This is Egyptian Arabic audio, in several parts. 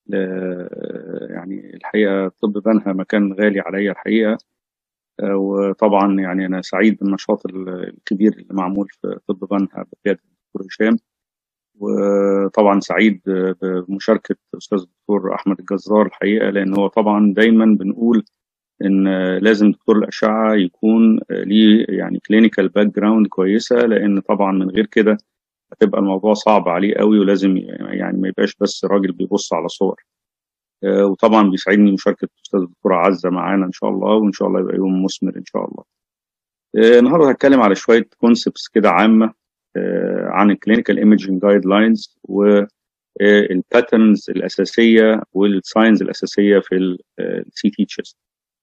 يعني الحقيقة طب بنها مكان غالي عليا الحقيقة وطبعا يعني أنا سعيد بالنشاط الكبير اللي معمول في طب بنها بقيادة الدكتور هشام وطبعا سعيد بمشاركة الأستاذ الدكتور أحمد الجزار الحقيقة لأن هو طبعا دايما بنقول إن لازم دكتور الأشعة يكون ليه يعني كلينيكال باك جراوند كويسة لأن طبعا من غير كده هتبقى الموضوع صعب عليه قوي ولازم يعني ما يبقاش بس راجل بيبص على صور وطبعا بيسعدني مشاركه الاستاذ الدكتوره عزه معانا ان شاء الله وان شاء الله يبقى يوم مثمر ان شاء الله. النهارده هتكلم على شويه كونسبتس كده عامه عن الكلينيكال ايمجنج جايد لاينز والباترنز الاساسيه والساينز الاساسيه في السي تي تشيست.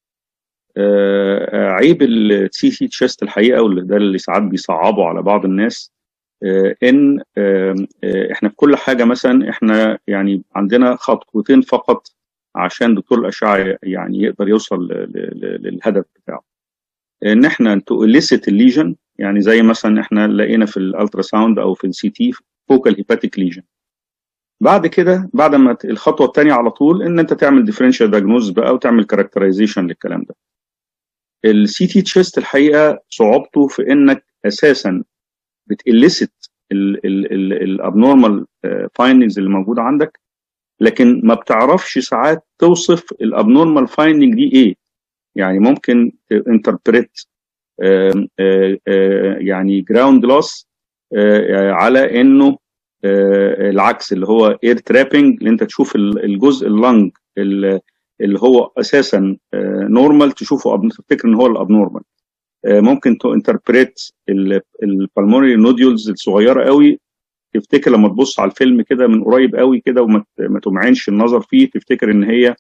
عيب السي تي تشيست الحقيقه وده اللي ساعات بيصعبوا على بعض الناس ان احنا في كل حاجه مثلا احنا يعني عندنا خطوتين فقط عشان دكتور الاشعه يعني يقدر يوصل للهدف بتاعه ان احنا توليست الليجن يعني زي مثلا احنا لقينا في الالترا ساوند او في السي تي فوكال هيباتيك ليجن بعد كده بعد ما الخطوه الثانيه على طول ان انت تعمل ديفرنشال دايجنوز بقى وتعمل كاركترايزيشن للكلام ده السي تي تشيست الحقيقه صعوبته في انك اساسا بتإليست الابنورمال فايندنجز اللي موجوده عندك لكن ما بتعرفش ساعات توصف الابنورمال فايندنج دي ايه يعني ممكن انتربريت يعني جراوند لوس على انه العكس اللي هو اير ترابنج اللي انت تشوف الجزء اللنج اللي هو اساسا نورمال تشوفه تفتكر ان هو الابنورمال ممكن تو انتربريت البلمونري نوديولز الصغيره قوي تفتكر لما تبص على الفيلم كده من قريب قوي كده وما تمعنش النظر فيه تفتكر ان هي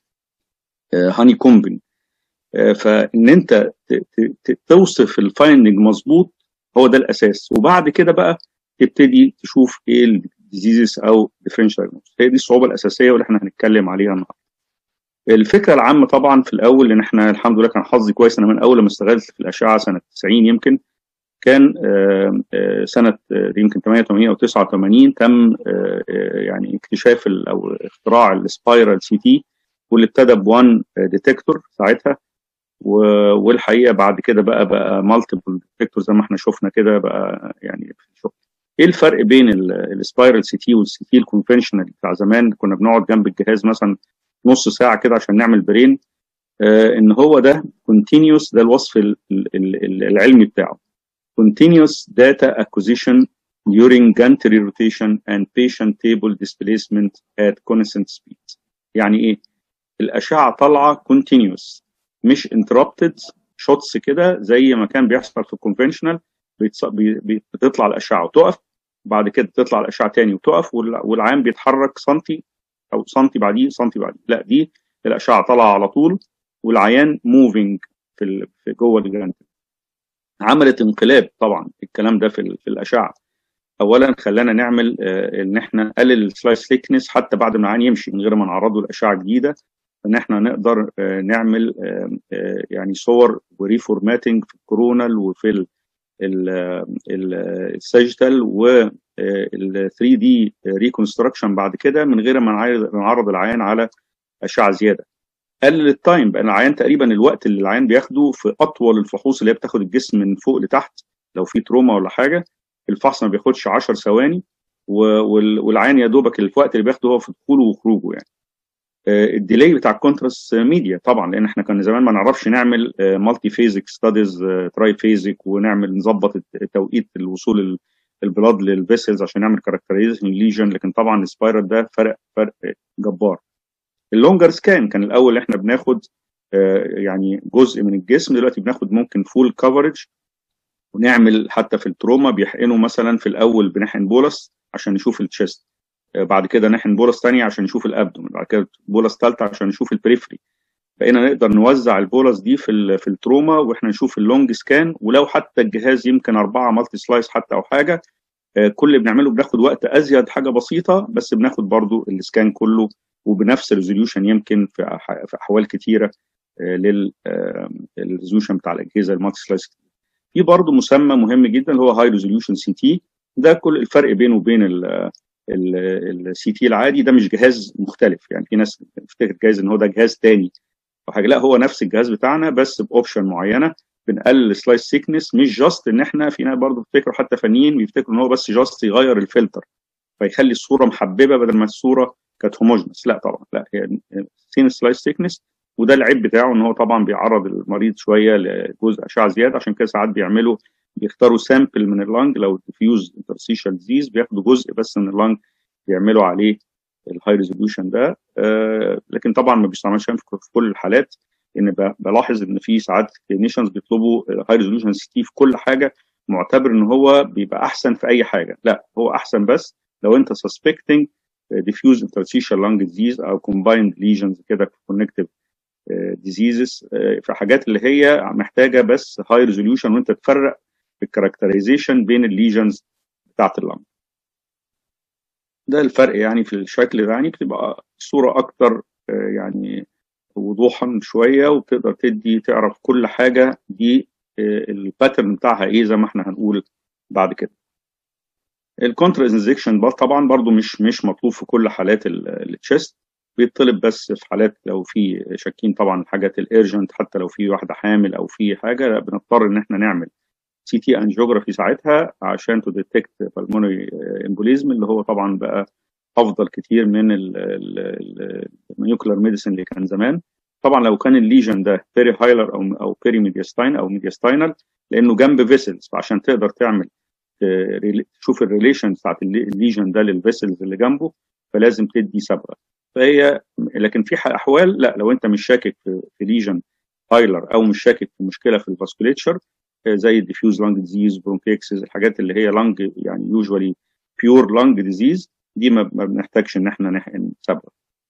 هاني كومبن فان انت توصف الفايندنج مظبوط هو ده الاساس وبعد كده بقى تبتدي تشوف ايه الديزيزز او ديفرنشال هي دي الصعوبه الاساسيه واللي احنا هنتكلم عليها النهارده الفكره العامه طبعا في الاول ان احنا الحمد لله كان حظي كويس انا من اول ما اشتغلت في الاشعه سنه 90 يمكن كان سنه يمكن 88 او 89 تم يعني اكتشاف او اختراع السبايرال سي تي واللي ابتدى بوان ديتكتور ساعتها والحقيقه بعد كده بقى بقى مالتيبل ديتكتور زي ما احنا شفنا كده بقى يعني في الشغل ايه الفرق بين السبايرال سي تي والسي تي الكونفشنال بتاع زمان كنا بنقعد جنب الجهاز مثلا نص ساعه كده عشان نعمل برين آه ان هو ده continuous ده الوصف ال ال العلمي بتاعه continuous data acquisition during gantry rotation and patient table displacement at constant speed يعني ايه الاشعه طالعه continuous مش interrupted shots كده زي ما كان بيحصل في الكونفشنال بتطلع الاشعه وتقف بعد كده تطلع الاشعه تاني وتقف والعام بيتحرك سنتي او سنتي بعديه سنتي بعديه لا دي الاشعه طالعه على طول والعيان موفينج في في جوه الجراند عملت انقلاب طبعا الكلام ده في, في الاشعه اولا خلانا نعمل آه ان احنا نقلل السلايس ثيكنس حتى بعد ما العيان يمشي من غير ما نعرضه لاشعه جديده ان احنا نقدر آه نعمل آه يعني صور وريفورماتنج في الكورونال وفي الساجيتال وال 3 دي ريكونستراكشن بعد كده من غير ما نعرض العيان على اشعه زياده قلل التايم بقى العيان تقريبا الوقت اللي العيان بياخده في اطول الفحوص اللي هي بتاخد الجسم من فوق لتحت لو في تروما ولا حاجه الفحص ما بياخدش 10 ثواني والعيان يا دوبك الوقت اللي بياخده هو في دخوله وخروجه يعني الديلي بتاع الكونتراست ميديا طبعا لان احنا كنا زمان ما نعرفش نعمل مالتي فيزيك ستاديز تراي فيزيك ونعمل نظبط توقيت الوصول البلاد للفيسلز عشان نعمل كاركترايزيشن ليجن لكن طبعا السبايرال ده فرق فرق جبار اللونجر سكان كان الاول احنا بناخد يعني جزء من الجسم دلوقتي بناخد ممكن فول كفرج ونعمل حتى في التروما بيحقنوا مثلا في الاول بنحقن بولس عشان نشوف التشيست بعد كده نحقن بولس ثانيه عشان نشوف الابدومن بعد كده بولس ثالثه عشان نشوف البريفري بقينا نقدر نوزع البولس دي في في التروما واحنا نشوف اللونج سكان ولو حتى الجهاز يمكن أربعة مالتي سلايس حتى او حاجه كل اللي بنعمله بناخد وقت ازيد حاجه بسيطه بس بناخد برضو السكان كله وبنفس الريزوليوشن يمكن في في احوال كتيره للريزوليوشن بتاع الاجهزه المالتي سلايس في برضو مسمى مهم جدا اللي هو هاي ريزوليوشن سي تي ده كل الفرق بينه وبين السي تي العادي ده مش جهاز مختلف يعني في ناس بتفتكر جايز ان هو ده جهاز تاني او حاجه لا هو نفس الجهاز بتاعنا بس باوبشن معينه بنقلل سلايس سيكنس مش جاست ان احنا في ناس برضه بيفتكروا حتى فنيين بيفتكروا ان هو بس جاست يغير الفلتر فيخلي الصوره محببه بدل ما الصوره كانت هوموجنس لا طبعا لا هي سين سلايس سيكنس وده العيب بتاعه ان هو طبعا بيعرض المريض شويه لجزء اشعه زياده عشان كده ساعات بيعملوا بيختاروا سامبل من اللنج لو ديفيوز انترسيشال ديزيز بياخدوا جزء بس من اللنج بيعملوا عليه الهاي ريزوليوشن ده آه لكن طبعا ما بيستعملش في كل الحالات ان بلاحظ ان في ساعات كلينيشنز بيطلبوا هاي ريزوليوشن سي في كل حاجه معتبر ان هو بيبقى احسن في اي حاجه لا هو احسن بس لو انت سسبكتنج ديفيوز انترسيشال لانج ديزيز او كومبايند ليجنز كده كونكتيف ديزيزز في حاجات اللي هي محتاجه بس هاي ريزوليوشن وانت تفرق الكاركترايزيشن بين الليجنز بتاعت اللنج ده الفرق يعني في الشكل ده يعني بتبقى الصوره اكتر يعني وضوحا شويه وبتقدر تدي تعرف كل حاجه دي الباترن بتاعها ايه زي ما احنا هنقول بعد كده الكونترا انزكشن طبعا برضو مش مش مطلوب في كل حالات التشيست بيطلب بس في حالات لو في شاكين طبعا الحاجات الارجنت حتى لو في واحده حامل او في حاجه بنضطر ان احنا نعمل سي تي انجيوجرافي ساعتها عشان تو ديتكت بالمونري امبوليزم اللي هو طبعا بقى افضل كتير من الميوكلر ميديسن اللي كان زمان طبعا لو كان الليجن ده بيري هايلر او او بيري ميدياستاين او ميدياستاينال لانه جنب فيسلز فعشان تقدر تعمل تشوف الريليشن بتاعت الليجن ده للفيسلز اللي جنبه فلازم تدي صبغه فهي لكن في احوال لا لو انت مش شاكك في ليجن هايلر او مش شاكك في مشكله في الفاسكوليتشر زي الديفيوز لانج ديزيز برونكيكسز الحاجات اللي هي لانج يعني يوجوالي بيور لانج ديزيز دي ما بنحتاجش ان احنا نسبب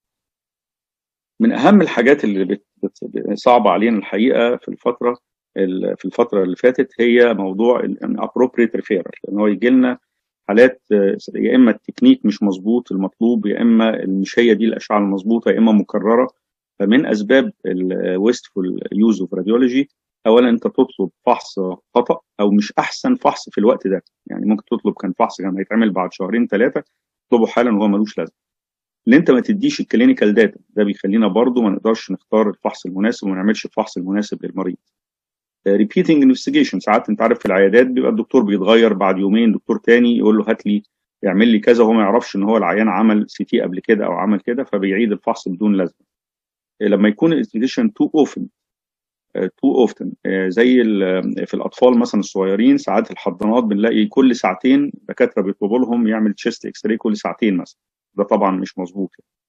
من اهم الحاجات اللي بت... بت... صعبه علينا الحقيقه في الفتره في الفتره اللي فاتت هي موضوع الابروبريت ريفيرال لان هو يجي لنا حالات يا اما التكنيك مش مظبوط المطلوب يا اما مش هي دي الاشعه المظبوطه يا اما مكرره فمن اسباب الويستفول يوز اوف راديولوجي اولا انت تطلب فحص خطا او مش احسن فحص في الوقت ده يعني ممكن تطلب كان فحص كان هيتعمل بعد شهرين ثلاثه تطلبه حالا وهو ملوش لازمه اللي انت ما تديش الكلينيكال داتا ده بيخلينا برضو ما نقدرش نختار الفحص المناسب وما نعملش الفحص المناسب للمريض ريبيتنج انفستيجيشن ساعات انت عارف في العيادات بيبقى الدكتور بيتغير بعد يومين دكتور تاني يقول له هات لي يعمل لي كذا وهو ما يعرفش ان هو العيان عمل سي تي قبل كده او عمل كده فبيعيد الفحص بدون لازمه لما يكون الانفستيجيشن تو اوفن تو اوفتن زي في الاطفال مثلا الصغيرين ساعات الحضانات بنلاقي كل ساعتين دكاتره بيطلبوا لهم يعمل تشيست اكس راي كل ساعتين مثلا ده طبعا مش مظبوط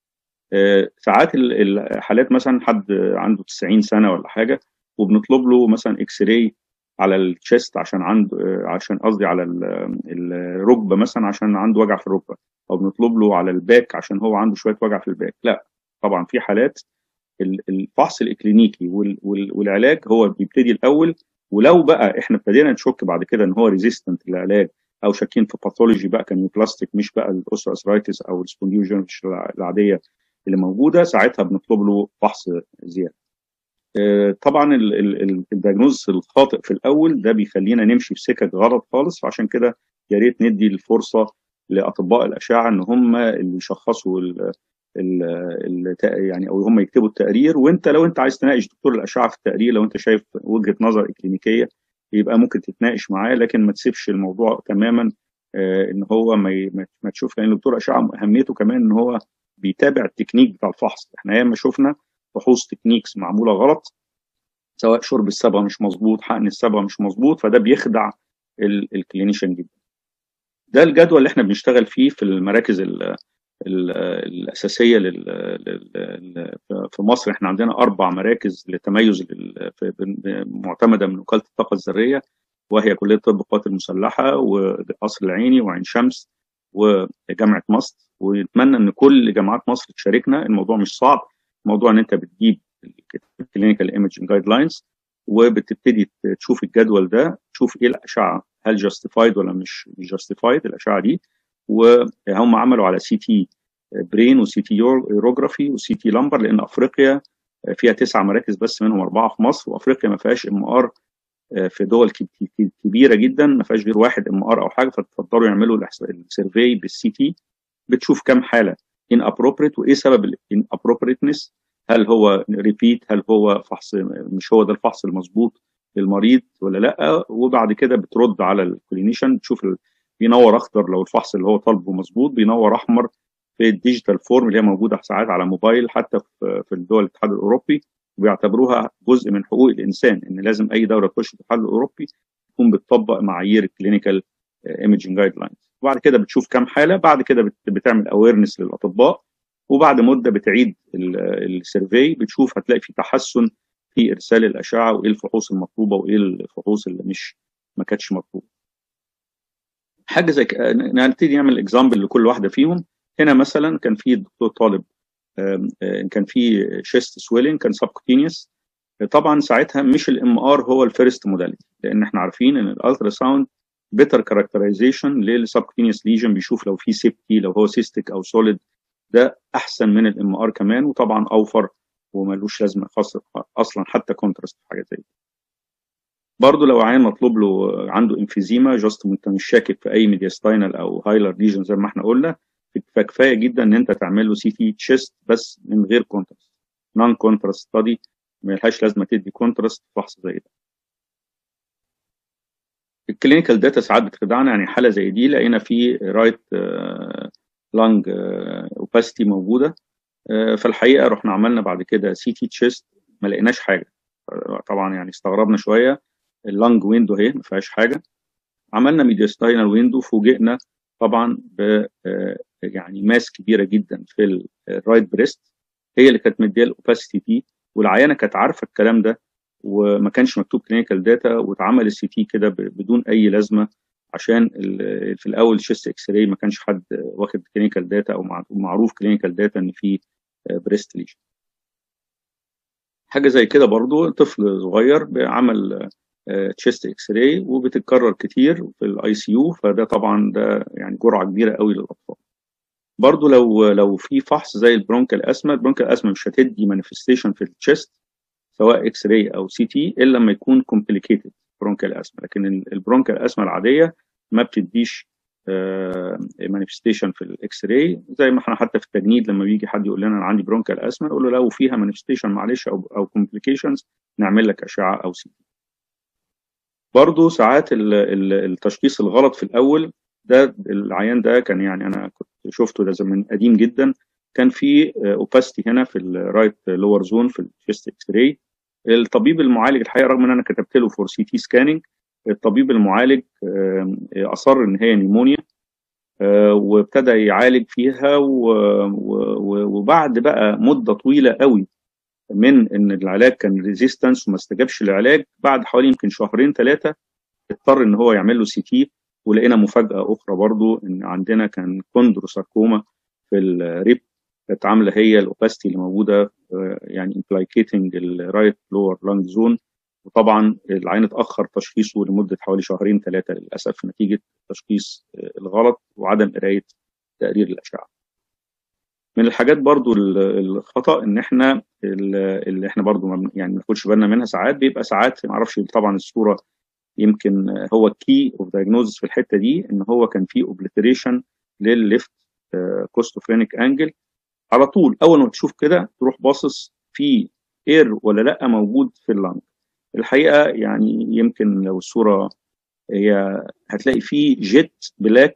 ساعات الحالات مثلا حد عنده 90 سنه ولا حاجه وبنطلب له مثلا اكس راي على التشيست عشان عنده عشان قصدي على الركبه مثلا عشان عنده وجع في الركبه او بنطلب له على الباك عشان هو عنده شويه وجع في الباك لا طبعا في حالات الفحص الاكلينيكي والعلاج هو بيبتدي الاول ولو بقى احنا ابتدينا نشك بعد كده ان هو ريزيستنت للعلاج او شاكين في باثولوجي بقى كان بلاستيك مش بقى الاوسترايتس او السبونديوجن العاديه اللي موجوده ساعتها بنطلب له فحص زياده. طبعا الدياجنوز الخاطئ في الاول ده بيخلينا نمشي في سكك غلط خالص فعشان كده يا ريت ندي الفرصه لاطباء الاشعه ان هم اللي يشخصوا ال ال ال يعني او هم يكتبوا التقرير وانت لو انت عايز تناقش دكتور الاشعه في التقرير لو انت شايف وجهه نظر اكلينيكيه يبقى ممكن تتناقش معاه لكن ما تسيبش الموضوع تماما آه ان هو ما ما تشوف لان دكتور الاشعه اهميته كمان ان هو بيتابع التكنيك بتاع الفحص احنا ياما شفنا فحوص تكنيكس معموله غلط سواء شرب الصبغه مش مظبوط حقن الصبغه مش مظبوط فده بيخدع الكلينيشن جدا ده الجدول اللي احنا بنشتغل فيه في المراكز ال الاساسيه لل... في مصر احنا عندنا اربع مراكز لتميز معتمده من وكاله الطاقه الذريه وهي كليه طب القوات المسلحه وقصر العيني وعين شمس وجامعه مصر ونتمنى ان كل جامعات مصر تشاركنا الموضوع مش صعب الموضوع ان انت بتجيب الكلينيكال ايمجنج جايد لاينز وبتبتدي تشوف الجدول ده تشوف ايه الاشعه هل جاستيفايد ولا مش مش جاستيفايد الاشعه دي وهم عملوا على سي تي برين وسي تي يوروجرافي وسي تي لامبر لان افريقيا فيها تسع مراكز بس منهم اربعه في مصر وافريقيا ما فيهاش ام ار في دول كبيره جدا ما فيهاش غير واحد ام ار او حاجه فتفضلوا يعملوا السيرفي بالسي تي بتشوف كام حاله inappropriate وايه سبب ال inappropriateness هل هو ريبيت هل هو فحص مش هو ده الفحص المظبوط للمريض ولا لا وبعد كده بترد على الكلينيشن تشوف ال... بينور اخضر لو الفحص اللي هو طالبه مظبوط بينور احمر في الديجيتال فورم اللي هي موجوده ساعات على موبايل حتى في الدول الاتحاد الاوروبي وبيعتبروها جزء من حقوق الانسان ان لازم اي دوله تخش الاتحاد الاوروبي تكون بتطبق معايير الكلينيكال ايمجنج جايد لاينز وبعد كده بتشوف كام حاله بعد كده بتعمل اويرنس للاطباء وبعد مده بتعيد السيرفي بتشوف هتلاقي في تحسن في ارسال الاشعه وايه الفحوص المطلوبه وايه الفحوص اللي مش ما كانتش مطلوبه. حاجه زي نبتدي نعمل اكزامبل لكل واحده فيهم هنا مثلا كان في دكتور طالب كان في شيست سويلنج كان سبكوتينيوس طبعا ساعتها مش الام ار هو الفيرست موداليتي لان احنا عارفين ان الالترا ساوند بيتر كاركترايزيشن للسبكوتينيوس ليجن بيشوف لو في سيبتي لو هو سيستيك او سوليد ده احسن من الام ار كمان وطبعا اوفر وملوش لازمه خاصه اصلا حتى كونتراست في حاجه زي دي برضه لو عيان مطلوب له عنده انفيزيما جاست انت مش شاكك في اي ميدياستاينال او هايلر ليجن زي ما احنا قلنا فكفايه جدا ان انت تعمل له سي تي تشيست بس من غير كونتراست نون كونتراست ستادي ملهاش لازمه تدي كونتراست فحص زي ده الكلينيكال داتا ساعات بتخدعنا يعني حاله زي دي لقينا في رايت لانج اوباستي موجوده فالحقيقه رحنا عملنا بعد كده سي تي تشيست ما لقيناش حاجه طبعا يعني استغربنا شويه اللانج ويندو اهي ما فيهاش حاجه عملنا ميدياستاينال ويندو فوجئنا طبعا ب يعني ماس كبيره جدا في الرايت بريست هي اللي كانت مديه الاوباسيتي دي والعيانه كانت عارفه الكلام ده وما كانش مكتوب كلينيكال داتا واتعمل السي تي كده بدون اي لازمه عشان في الاول شيست اكس راي ما كانش حد واخد كلينيكال داتا او معروف كلينيكال داتا ان في بريست ليجن حاجه زي كده برضو طفل صغير بعمل تشيست اكس راي وبتتكرر كتير في الاي سي يو فده طبعا ده يعني جرعه كبيره قوي للاطفال برضو لو لو في فحص زي البرونكال اسما البرونكال اسما مش هتدي مانيفستيشن في التشيست سواء اكس راي او سي تي الا لما يكون كومبليكيتد برونكال اسما لكن البرونكال اسما العاديه ما بتديش مانيفستيشن في الاكس راي زي ما احنا حتى في التجنيد لما بيجي حد يقول لنا انا عندي برونكال اسما نقول له لو فيها مانيفستيشن معلش او او كومبليكيشنز نعمل لك اشعه او سي تي برضه ساعات التشخيص الغلط في الاول ده العيان ده كان يعني انا كنت شفته ده زمان قديم جدا كان في اوباستي هنا في الرايت لور زون في الشيست اكس راي الطبيب المعالج الحقيقه رغم ان انا كتبت له فور سي تي سكاننج الطبيب المعالج اصر ان هي نيمونيا وابتدى يعالج فيها وبعد بقى مده طويله قوي من ان العلاج كان ريزيستنس وما استجابش للعلاج بعد حوالي يمكن شهرين ثلاثه اضطر ان هو يعمل له سي تي ولقينا مفاجاه اخرى برضو ان عندنا كان كوندروساركوما في الريب كانت عامله هي الاوباستي اللي موجوده يعني امبلايكيتنج الرايت لور لانج زون وطبعا العين اتاخر تشخيصه لمده حوالي شهرين ثلاثه للاسف نتيجه التشخيص الغلط وعدم قرايه تقرير الاشعه. من الحاجات برضو الخطا ان احنا اللي احنا برضو يعني ما ناخدش بالنا منها ساعات بيبقى ساعات ما اعرفش طبعا الصوره يمكن هو الكي اوف دايجنوزس في الحته دي ان هو كان في اوبليتريشن للليفت كوستوفرينيك انجل على طول اول ما تشوف كده تروح باصص في اير ولا لا موجود في اللنج الحقيقه يعني يمكن لو الصوره هي هتلاقي في جيت بلاك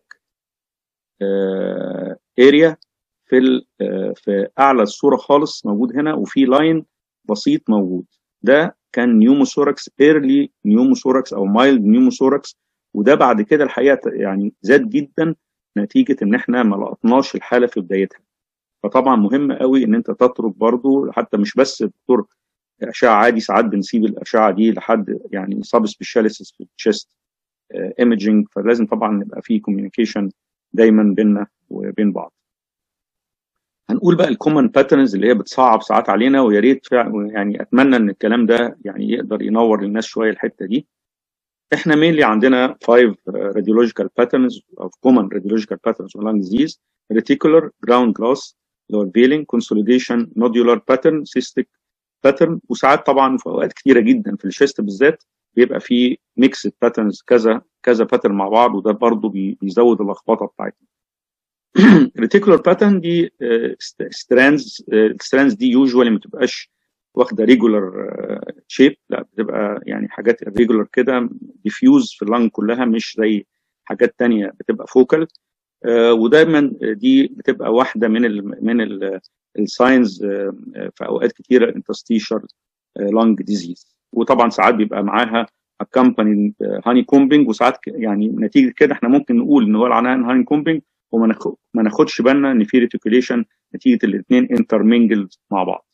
اريا في في اعلى الصوره خالص موجود هنا وفي لاين بسيط موجود ده كان نيوموثوركس ايرلي نيوموثوركس او مايلد نيوموثوركس وده بعد كده الحقيقه يعني زاد جدا نتيجه ان احنا ما لقطناش الحاله في بدايتها فطبعا مهم قوي ان انت تترك برضو حتى مش بس دكتور اشعه عادي ساعات بنسيب الاشعه دي لحد يعني سب سبيشاليست في التشيست ايمجنج فلازم طبعا يبقى في كوميونيكيشن دايما بيننا وبين بعض هنقول بقى الكومن باترنز اللي هي بتصعب ساعات علينا ويا ريت يعني اتمنى ان الكلام ده يعني يقدر ينور للناس شويه الحته دي احنا مينلي عندنا 5 radiological patterns of common radiological patterns of lung disease reticular ground glass اللي هو الفيلينج consolidation nodular pattern cystic pattern وساعات طبعا في اوقات كتيره جدا في الشيست بالذات بيبقى في ميكس باترنز كذا كذا باترن مع بعض وده برضه بيزود اللخبطه بتاعتنا ريتيكولار باترن دي ستراندز الستراندز دي يوجوالي ما تبقاش واخده ريجولار شيب لا بتبقى يعني حاجات ريجولار كده ديفيوز في اللنج كلها مش زي حاجات تانية بتبقى فوكال ودايما دي بتبقى واحده من ال من الساينز في اوقات كتيره انتستيشر لانج ديزيز وطبعا ساعات بيبقى معاها accompanying هاني كومبينج وساعات يعني نتيجه كده احنا ممكن نقول ان هو العناء هاني كومبينج وما ما ناخدش بالنا ان في ريتيكوليشن نتيجه الاثنين انترمينجلد مع بعض.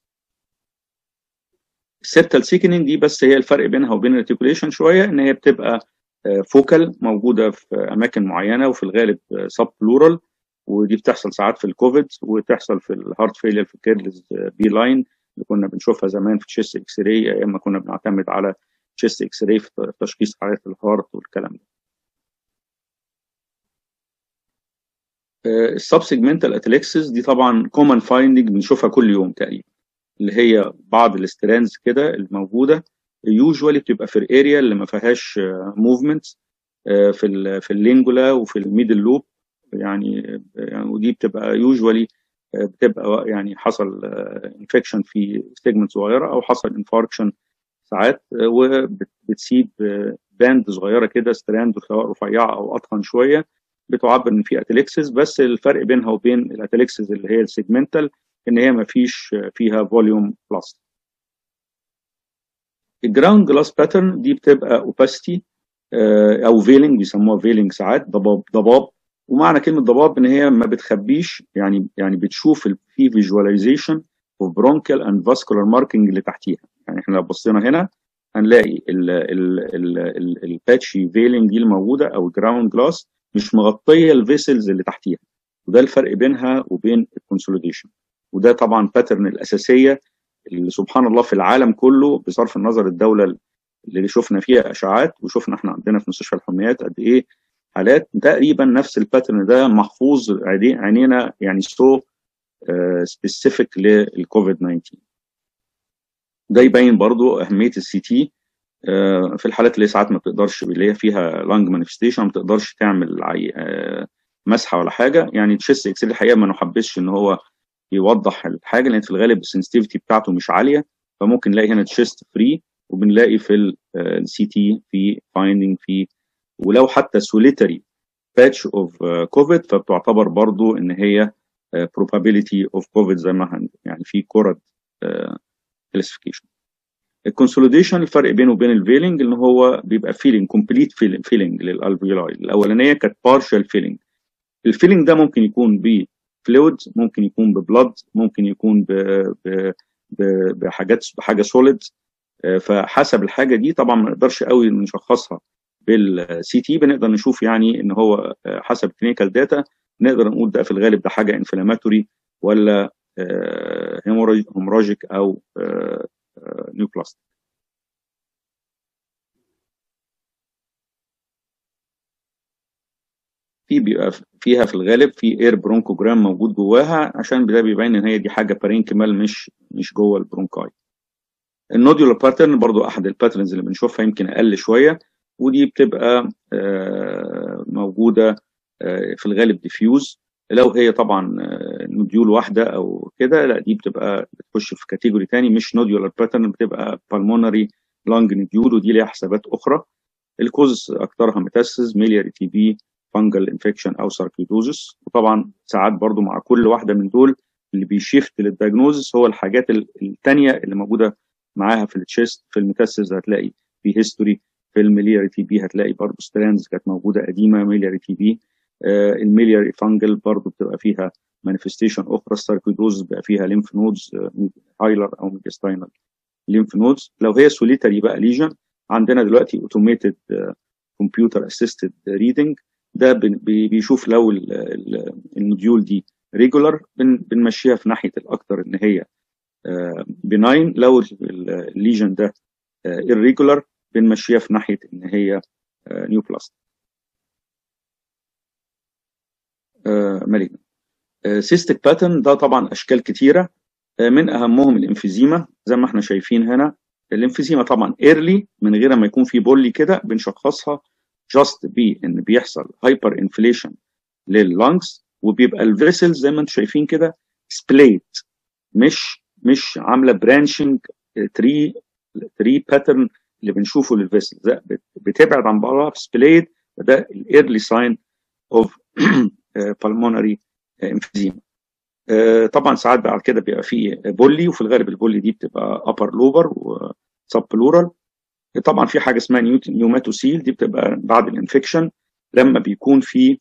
السيبتال سيكنينج دي بس هي الفرق بينها وبين الريتيكوليشن شويه ان هي بتبقى فوكال موجوده في اماكن معينه وفي الغالب سب بلورال ودي بتحصل ساعات في الكوفيد وتحصل في الهارت فيلير في كيرلز بي لاين اللي كنا بنشوفها زمان في تشيست اكس راي ايام ما كنا بنعتمد على تشيست اكس راي في تشخيص حالات الهارت والكلام ده. السب سيجمنتال اتليكسس دي طبعا كومن فايندنج بنشوفها كل يوم تقريبا اللي هي بعض الاسترانز كده الموجوده يوجوالي بتبقى في الاريا اللي ما فيهاش موفمنت في ال في اللينجولا وفي الميدل لوب يعني, يعني ودي بتبقى يوجوالي بتبقى يعني حصل انفكشن في سيجمنت صغيره او حصل انفاركشن ساعات وبتسيب باند صغيره كده ستراند سواء رفيعه او اطخن شويه بتعبر ان في اتليكسس بس الفرق بينها وبين الاتليكسس اللي هي السيجمنتال ان هي ما فيش فيها فوليوم بلس الجراوند جلاس باترن دي بتبقى اوباستي او فيلنج بيسموها فيلنج ساعات ضباب ضباب ومعنى كلمه ضباب ان هي ما بتخبيش يعني يعني بتشوف في فيجواليزيشن اوف برونكال اند فاسكولار ماركينج اللي تحتيها يعني احنا لو بصينا هنا هنلاقي الباتشي فيلنج دي الموجوده او الجراوند جلاس مش مغطيه الفيسلز اللي تحتيها وده الفرق بينها وبين الكونسوليديشن وده طبعا باترن الاساسيه اللي سبحان الله في العالم كله بصرف النظر الدوله اللي شفنا فيها اشاعات وشفنا احنا عندنا في مستشفى الحميات قد ايه حالات تقريبا نفس الباترن ده محفوظ عينينا يعني سو سبيسيفيك للكوفيد 19 ده يبين برضو اهميه السي تي في الحالات اللي ساعات ما بتقدرش اللي هي فيها لانج مانيفستيشن ما بتقدرش تعمل مسحه ولا حاجه يعني تشيست اكس الحقيقه ما نحبسش ان هو يوضح الحاجه لان في الغالب السنسيتيفيتي بتاعته مش عاليه فممكن نلاقي هنا تشيست فري وبنلاقي في السي تي في فايندنج في ولو حتى سوليتري باتش اوف كوفيد فبتعتبر برضو ان هي probability اوف كوفيد زي ما يعني في كورد كلاسيفيكيشن الكونسوليديشن الفرق بينه وبين الفيلنج ان هو بيبقى فيلينج كومبليت فيلينج للالفيولاي الاولانيه كانت بارشال فيلينج الفيلينج ده ممكن يكون بفلويد ممكن يكون ببلد ممكن يكون ب ب ب بحاجات بحاجه سوليد فحسب الحاجه دي طبعا ما نقدرش قوي نشخصها بالسي تي بنقدر نشوف يعني ان هو حسب الكلينيكال داتا نقدر نقول ده في الغالب ده حاجه انفلاماتوري ولا هيموراجيك او نيوبلاستيك في بيبقى فيها في الغالب في اير برونكوجرام موجود جواها عشان ده بيبين ان هي دي حاجه بارينكيمال مش مش جوه البرونكاي النوديولار باترن برضو احد الباترنز اللي بنشوفها يمكن اقل شويه ودي بتبقى موجوده في الغالب ديفيوز لو هي طبعا نوديول واحده او كده لا دي بتبقى بتخش في كاتيجوري تاني مش نوديولار باترن بتبقى بالمونري لانج نوديول ودي ليها حسابات اخرى الكوز اكثرها ميتاسيس ميلياري تي بي فانجل انفكشن او ساركيدوزس وطبعا ساعات برضو مع كل واحده من دول اللي بيشيفت للدايجنوزس هو الحاجات الثانيه اللي موجوده معاها في التشيست في الميتاسيس هتلاقي في هيستوري في الميلياري تي بي هتلاقي برضو ستراندز كانت موجوده قديمه ميلياري تي بي آه الميلياري فانجل برضو بتبقى فيها مانيفستيشن اخرى الساركيدوز بيبقى فيها ليمف نودز هايلر او ميديستاينال ليمف نودز لو هي سوليتري بقى ليجن عندنا دلوقتي اوتوميتد كمبيوتر اسيستد ريدنج ده بيشوف لو النوديول دي ريجولار بنمشيها في ناحيه الاكثر ان هي بناين لو الليجن ده irregular بنمشيها في ناحيه ان هي نيو بلاست مالجنا سيستيك باترن ده طبعا اشكال كتيره من اهمهم الانفيزيما زي ما احنا شايفين هنا الانفيزيما طبعا ايرلي من غير ما يكون في بولي كده بنشخصها جاست بي ان بيحصل هايبر انفليشن لللانجز وبيبقى الفيسلز زي ما انتم شايفين كده سبليت مش مش عامله برانشنج تري تري باترن اللي بنشوفه للفيسلز لا بتبعد عن بعضها في سبليت فده الايرلي ساين اوف بالمونري emphysema طبعا ساعات بعد كده بيبقى فيه بولي وفي الغالب البولي دي بتبقى ابر لوبر وسب بلورال طبعا في حاجه اسمها نيوماتوسيل دي بتبقى بعد الانفكشن لما بيكون في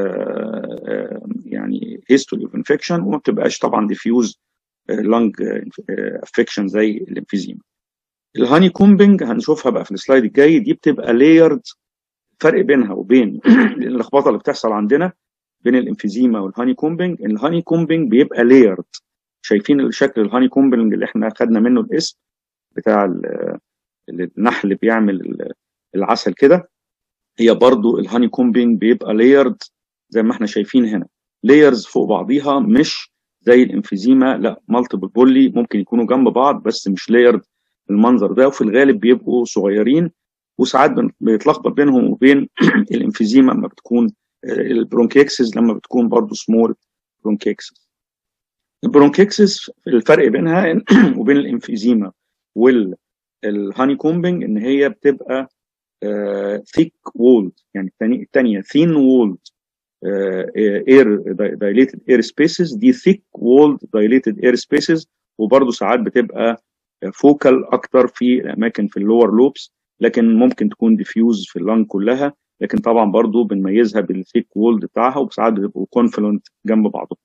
يعني هيستوري اوف انفكشن وما بتبقاش طبعا ديفيوز لانج افكشن زي الانفيزيما الهاني كومبنج هنشوفها بقى في السلايد الجاي دي بتبقى لايرد فرق بينها وبين اللخبطه اللي بتحصل عندنا بين الانفيزيما والهاني كومبنج ان الهاني كومبنج بيبقى لايرد شايفين الشكل الهاني كومبنج اللي احنا خدنا منه الاسم بتاع النحل بيعمل العسل كده هي برضو الهاني كومبنج بيبقى لايرد زي ما احنا شايفين هنا لايرز فوق بعضيها مش زي الانفيزيما لا مالتيبل بولي ممكن يكونوا جنب بعض بس مش لايرد المنظر ده وفي الغالب بيبقوا صغيرين وساعات بيتلخبط بينهم وبين الانفيزيما لما بتكون البرونكيكسس لما بتكون برضو سمول برونكيكسس البرونكيكسس الفرق بينها وبين الانفيزيما والهاني كومبنج ان هي بتبقى ثيك وولد يعني الثانيه ثين وولد اير دايليتد اير سبيسز دي ثيك وولد دايليتد اير سبيسز وبرضه ساعات بتبقى فوكال اكتر في الاماكن في اللور لوبس لكن ممكن تكون ديفيوز في اللنج كلها لكن طبعا برضو بنميزها بالثيك وولد بتاعها وساعات بيبقوا كونفلونت جنب بعضهم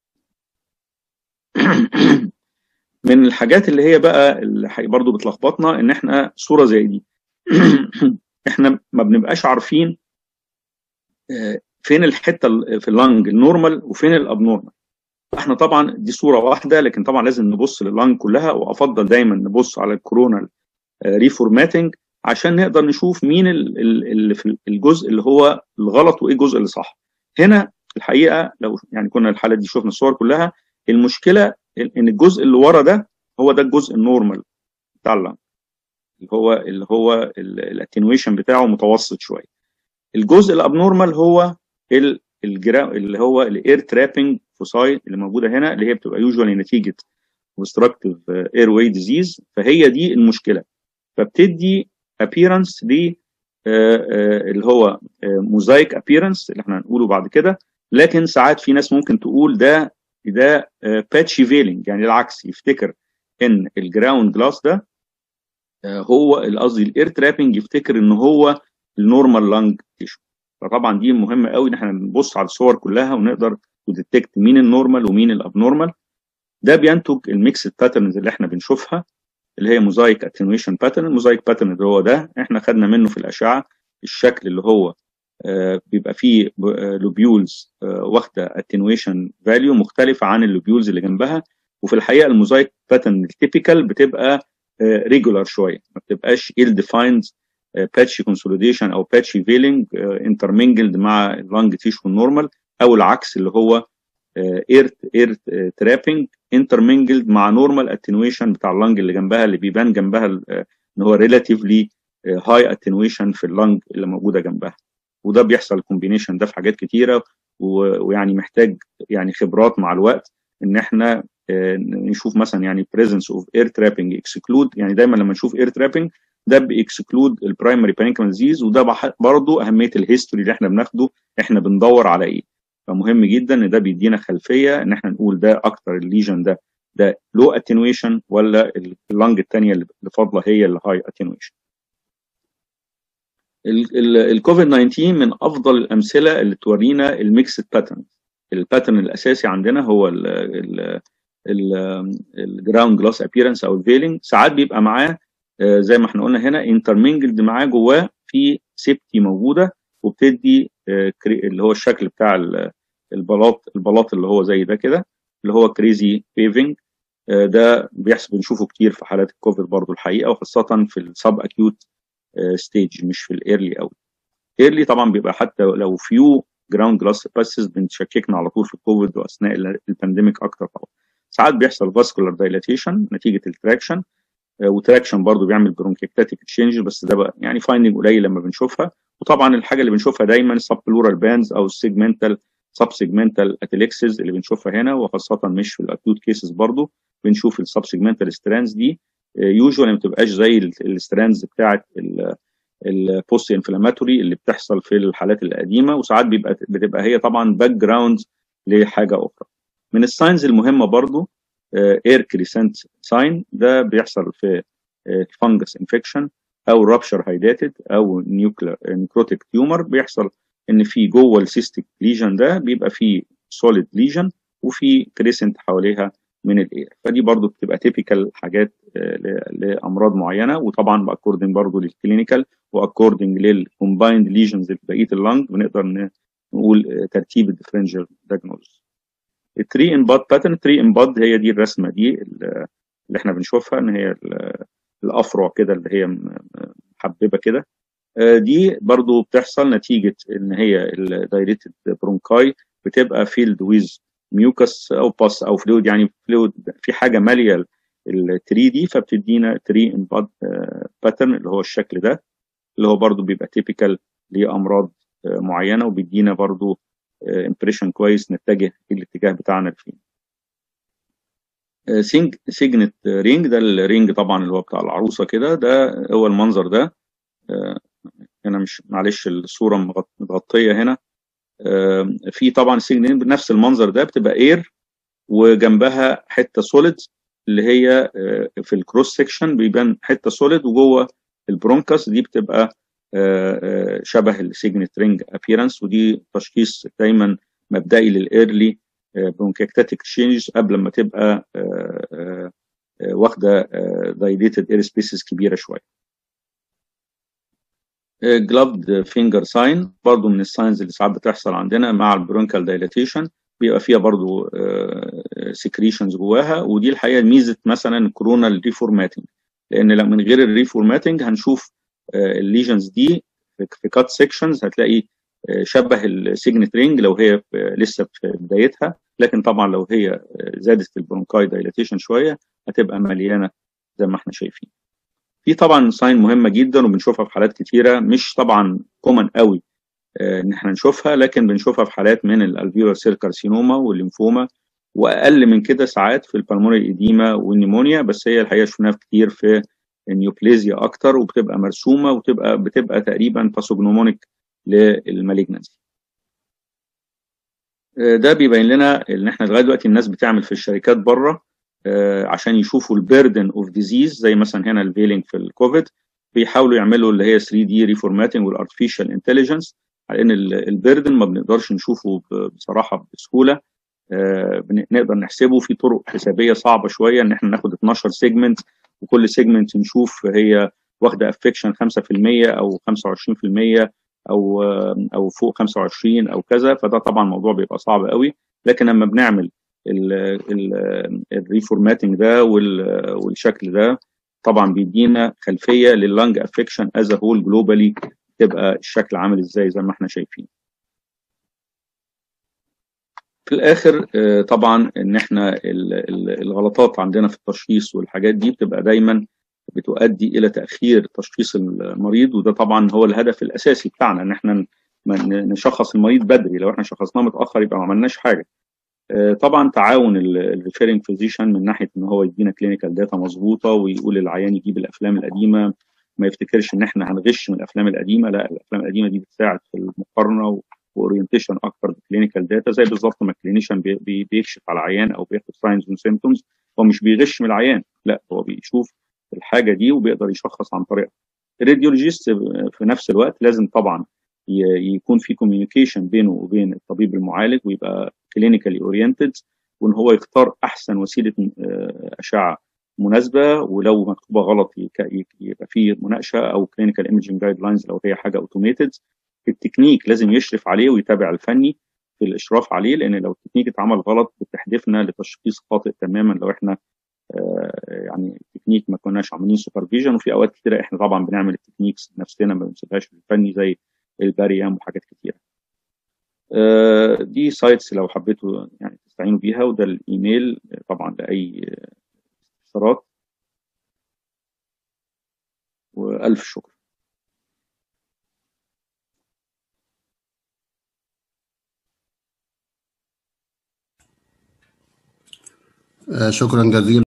من الحاجات اللي هي بقى اللي برضو بتلخبطنا ان احنا صوره زي دي احنا ما بنبقاش عارفين فين الحته في اللنج النورمال وفين الابنورمال احنا طبعا دي صوره واحده لكن طبعا لازم نبص لللنج كلها وافضل دايما نبص على الكورونال ريفورماتنج عشان نقدر نشوف مين اللي في الجزء اللي هو الغلط وايه الجزء اللي صح هنا الحقيقه لو يعني كنا الحاله دي شفنا الصور كلها المشكله ان الجزء اللي ورا ده هو ده الجزء النورمال بتاع اللنج اللي هو اللي هو الاتنويشن بتاعه متوسط شويه الجزء الابنورمال هو الجرا اللي هو الاير ترابنج فوساي اللي موجوده هنا اللي هي بتبقى يوجوالي نتيجه obstructive airway disease فهي دي المشكله فبتدي appearance ل اللي هو موزايك appearance اللي احنا هنقوله بعد كده لكن ساعات في ناس ممكن تقول ده ده باتشي فيلينج يعني العكس يفتكر ان الجراوند جلاس ده هو قصدي الاير ترابنج يفتكر ان هو النورمال لانج تيشو فطبعا دي مهمه قوي ان احنا نبص على الصور كلها ونقدر نديتكت مين النورمال ومين الابنورمال ده بينتج الميكس باترنز اللي احنا بنشوفها اللي هي موزايك اتنويشن باترن الموزايك باترن اللي هو ده احنا خدنا منه في الاشعه الشكل اللي هو آه بيبقى فيه لوبيولز آه واخده اتنويشن فاليو مختلفه عن اللوبيولز اللي جنبها وفي الحقيقه الموزايك باترن التيبيكال بتبقى ريجولار آه شويه ما بتبقاش ايل ديفايند باتشي كونسوليديشن او باتشي فيلينج انترمنجلد مع اللانج تيشو النورمال او العكس اللي هو اير اير ترابنج انترمنجلد مع نورمال اتنويشن بتاع اللنج اللي جنبها اللي بيبان جنبها ان هو ريلاتيفلي هاي اتنويشن في اللنج اللي موجوده جنبها وده بيحصل الكومبينيشن ده في حاجات كتيره ويعني محتاج يعني خبرات مع الوقت ان احنا نشوف مثلا يعني presence of air trapping exclude يعني دايما لما نشوف air trapping ده بيكسكلود البرايمري بانيكمان ديزيز وده برضه اهميه الهيستوري اللي احنا بناخده احنا بندور على ايه فمهم جدا ان ده بيدينا خلفيه ان احنا نقول ده اكتر الليجن ده ده لو اتنويشن ولا اللنج الثانيه اللي فاضله هي اللي هاي اتنويشن الكوفيد 19 من افضل الامثله اللي تورينا الميكسد باترن الباترن الاساسي عندنا هو الجراوند جلاس ابييرنس او الفيلينج ساعات بيبقى معاه زي ما احنا قلنا هنا انترمنجلد معاه جواه في سيبتي موجوده وبتدي اللي هو الشكل بتاع البلاط البلاط اللي هو زي ده كده اللي هو كريزي بيفنج ده بيحصل بنشوفه كتير في حالات الكوفيد برضو الحقيقه وخاصه في السب اكيوت ستيج مش في الايرلي قوي ايرلي طبعا بيبقى حتى لو فيو جراوند جلاس باسز بنشككنا على طول في الكوفيد واثناء البانديميك اكتر طبعا ساعات بيحصل فاسكولار دايلاتيشن نتيجه التراكشن وتراكشن برضو بيعمل برونكيكتاتيك تشينج بس ده بقى يعني فايندنج قليل لما بنشوفها وطبعا الحاجه اللي بنشوفها دايما السب بلورال بانز او السيجمنتال سبسيجمنتال اتليكسز اللي بنشوفها هنا وخاصه مش في الاكيوت كيسز برضو بنشوف السبسيجمنتال ستراندز دي يوجوالي ما بتبقاش زي الستراندز بتاعه البوست انفلاماتوري اللي بتحصل في الحالات القديمه وساعات بيبقى بتبقى هي طبعا باك جراوند لحاجه اخرى من الساينز المهمه برضو اير كريسنت ساين ده بيحصل في فانجس انفكشن او رابشر هايداتد او نيكروتيك تيومر بيحصل ان في جوه السيستيك ليجن ده بيبقى في سوليد ليجن وفي كريسنت حواليها من الاير فدي برضو بتبقى تيبيكال حاجات لامراض معينه وطبعا باكوردنج برضو للكلينيكال واكوردنج للكومبايند ليجنز في بقيه اللنج بنقدر نقول ترتيب الديفرنشال دايجنوز التري ان باد باترن تري ان باد هي دي الرسمه دي اللي احنا بنشوفها ان هي الافرع كده اللي هي محببه كده دي برضو بتحصل نتيجه ان هي الدايريتد برونكاي بتبقى فيلد ويز ميوكس او باس او فلويد يعني فلويد في حاجه ماليه التري دي فبتدينا تري ان باد باترن اللي هو الشكل ده اللي هو برضو بيبقى تيبيكال لامراض معينه وبيدينا برضو امبريشن كويس نتجه الاتجاه بتاعنا لفين سينج سيجنت رينج ده الرينج طبعا اللي هو بتاع العروسه كده ده هو المنظر ده هنا مش معلش الصوره متغطيه هنا في طبعا سيجنت بنفس المنظر ده بتبقى اير وجنبها حته سوليد اللي هي في الكروس سيكشن بيبان حته سوليد وجوه البرونكاس دي بتبقى شبه السيجنت رينج ابييرنس ودي تشخيص دايما مبدئي للايرلي برونكيكتاتيك تشينج قبل ما تبقى واخده دايليتد اير سبيسز كبيره شويه جلافد فينجر ساين برضو من الساينز اللي ساعات بتحصل عندنا مع البرونكال دايلاتيشن بيبقى فيها برضو سكريشنز جواها ودي الحقيقه ميزه مثلا الكورونال ريفورماتنج لان من غير الريفورماتنج هنشوف الليجنز دي في كات سيكشنز هتلاقي شبه السيجنت رينج لو هي لسه في بدايتها لكن طبعا لو هي زادت البرونكاي دايلاتيشن شويه هتبقى مليانه زي ما احنا شايفين في طبعا ساين مهمه جدا وبنشوفها في حالات كتيره مش طبعا كومن قوي ان احنا نشوفها لكن بنشوفها في حالات من الالفيولار سيل كارسينوما والليمفوما واقل من كده ساعات في البلمونري ايديما والنيمونيا بس هي الحقيقه شفناها كتير في النيوبليزيا اكتر وبتبقى مرسومه وتبقى بتبقى تقريبا باثوجنومونيك للمالجنسي ده بيبين لنا ان احنا لغايه دلوقتي الناس بتعمل في الشركات بره عشان يشوفوا البيردن اوف ديزيز زي مثلا هنا الفيلينج في الكوفيد بيحاولوا يعملوا اللي هي 3 دي ريفورماتنج والارتفيشال انتليجنس على ان البيردن ما بنقدرش نشوفه بصراحه بسهوله نقدر نحسبه في طرق حسابيه صعبه شويه ان احنا ناخد 12 سيجمنت وكل سيجمنت نشوف هي واخده افكشن 5% او 25% او او فوق 25 او كذا فده طبعا الموضوع بيبقى صعب قوي لكن لما بنعمل الريفورماتنج ده والشكل ده طبعا بيدينا خلفيه لللنج افكشن از هول جلوبالي تبقى الشكل عامل ازاي زي ما احنا شايفين في الاخر طبعا ان احنا الغلطات عندنا في التشخيص والحاجات دي بتبقى دايما بتؤدي الى تاخير تشخيص المريض وده طبعا هو الهدف الاساسي بتاعنا ان احنا نشخص المريض بدري لو احنا شخصناه متاخر يبقى ما عملناش حاجه طبعا تعاون الريفيرنج فيزيشن من ناحيه ان هو يدينا كلينيكال داتا مظبوطه ويقول للعيان يجيب الافلام القديمه ما يفتكرش ان احنا هنغش من الافلام القديمه لا الافلام القديمه دي بتساعد في المقارنه واورينتيشن اكتر بالكلينيكال داتا زي بالظبط ما الكلينيشن بي بيكشف على العيان او بياخد ساينز وسيمتومز هو مش بيغش من العيان لا هو بيشوف الحاجه دي وبيقدر يشخص عن طريقها الراديولوجيست في نفس الوقت لازم طبعا يكون في كوميونيكيشن بينه وبين الطبيب المعالج ويبقى كلينيكالي اورينتد وان هو يختار احسن وسيله اشعه مناسبه ولو مكتوبه غلط يبقى في مناقشه او كلينيكال ايمجنج جايد لاينز لو هي حاجه اوتوميتد التكنيك لازم يشرف عليه ويتابع الفني في الاشراف عليه لان لو التكنيك اتعمل غلط بتحدفنا لتشخيص خاطئ تماما لو احنا يعني التكنيك ما كناش عاملين سوبرفيجن وفي اوقات كتيره احنا طبعا بنعمل التكنيكس نفسنا ما بنسيبهاش للفني زي الباريام وحاجات كتيره. دي سايتس لو حبيتوا يعني تستعينوا بيها وده الايميل طبعا لاي استفسارات والف شكر. آه، شكرا جزيلا